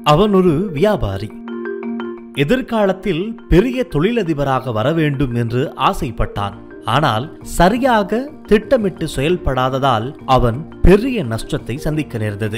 அவன் ஒரு வியாபாரி எதிர்காலத்தில் பெரிய தொழிலதிபராக வர வேண்டும் என்று ஆசைப்பட்டான் ஆனால் சரியாக திட்டமிட்டு செயல்படாததால் அவன் பெரிய நஷ்டத்தை சந்திக்க நேர்ந்தது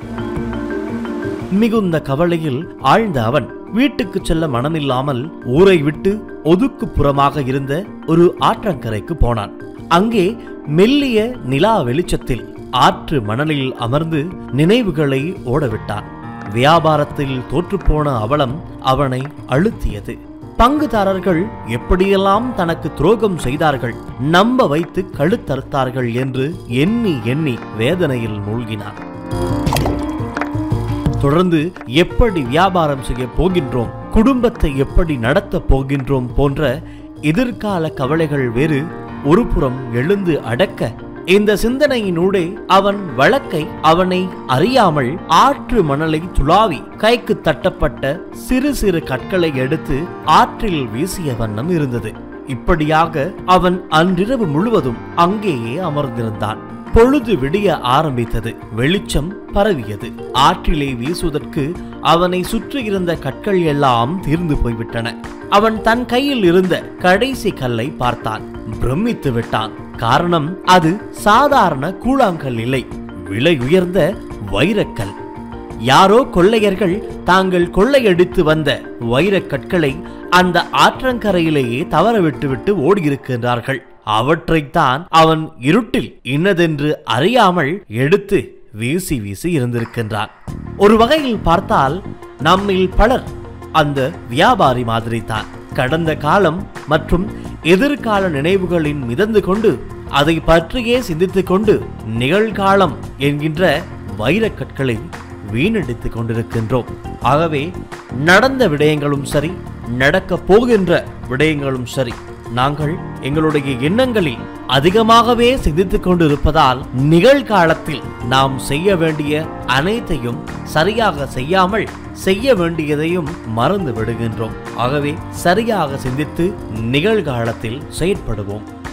மிகுந்த கவலையில் ஆழ்ந்த அவன் வீட்டுக்கு செல்ல மனமில்லாமல் ஊரை விட்டு ஒதுக்குப்புறமாக இருந்த ஒரு ஆற்றங்கரைக்கு போனான் அங்கே மெல்லிய நிலா வெளிச்சத்தில் ஆற்று மணலில் அமர்ந்து நினைவுகளை ஓடவிட்டான் வியாபாரத்தில் தோற்றுப்போன அவலம் அவனை அழுத்தியது பங்குதாரர்கள் எப்படியெல்லாம் தனக்கு துரோகம் செய்தார்கள் நம்ப வைத்து கழுத்தறுத்தார்கள் என்று எண்ணி எண்ணி வேதனையில் மூழ்கினான் தொடர்ந்து எப்படி வியாபாரம் செய்ய போகின்றோம் குடும்பத்தை எப்படி நடத்தப் போகின்றோம் போன்ற எதிர்கால கவலைகள் வேறு ஒருபுறம் எழுந்து அடக்க இந்த சிந்தனையினூடே அவன் வழக்கை அவனை அறியாமல் ஆற்று மணலை துளாவி கைக்கு தட்டப்பட்ட சிறு சிறு கற்களை எடுத்து ஆற்றில் வீசிய வண்ணம் இருந்தது இப்படியாக அவன் அன்றிரவு முழுவதும் அங்கேயே அமர்ந்திருந்தான் பொழுது விடிய ஆரம்பித்தது வெளிச்சம் பரவியது ஆற்றிலே வீசுவதற்கு அவனை சுற்றி இருந்த கற்கள் எல்லாம் தீர்ந்து போய்விட்டன அவன் தன் கையில் இருந்த கடைசி கல்லை பார்த்தான் பிரமித்து விட்டான் காரணம் அது சாதாரண கூழாங்கல் இல்லை விலை உயர்ந்த வைரக்கல் யாரோ கொள்ளையர்கள் தாங்கள் கொள்ளையடித்து வந்த வைரக் கற்களை அந்த ஆற்றங்கரையிலேயே தவற விட்டுவிட்டு ஓடியிருக்கின்றார்கள் அவற்றைத்தான் அவன் இருட்டில் இன்னதென்று அறியாமல் எடுத்து வீசி வீசி இருந்திருக்கின்றான் ஒரு வகையில் பார்த்தால் நம்மில் பலர் அந்த வியாபாரி மாதிரி தான் கடந்த காலம் மற்றும் எதிர்கால நினைவுகளின் மிதந்து கொண்டு அதை பற்றியே சிந்தித்துக் கொண்டு நிகழ்காலம் என்கின்ற வைரக்கற்களை வீணடித்துக் கொண்டிருக்கின்றோம் ஆகவே நடந்த விடயங்களும் சரி நடக்கப் போகின்ற விடயங்களும் சரி நாங்கள் எங்களுடைய எண்ணங்களில் அதிகமாகவே சிந்தித்துக் கொண்டிருப்பதால் நிகழ்காலத்தில் நாம் செய்ய வேண்டிய அனைத்தையும் சரியாக செய்யாமல் செய்ய வேண்டியதையும் மறந்து விடுகின்றோம் ஆகவே சரியாக சிந்தித்து நிகழ்காலத்தில் செயற்படுவோம்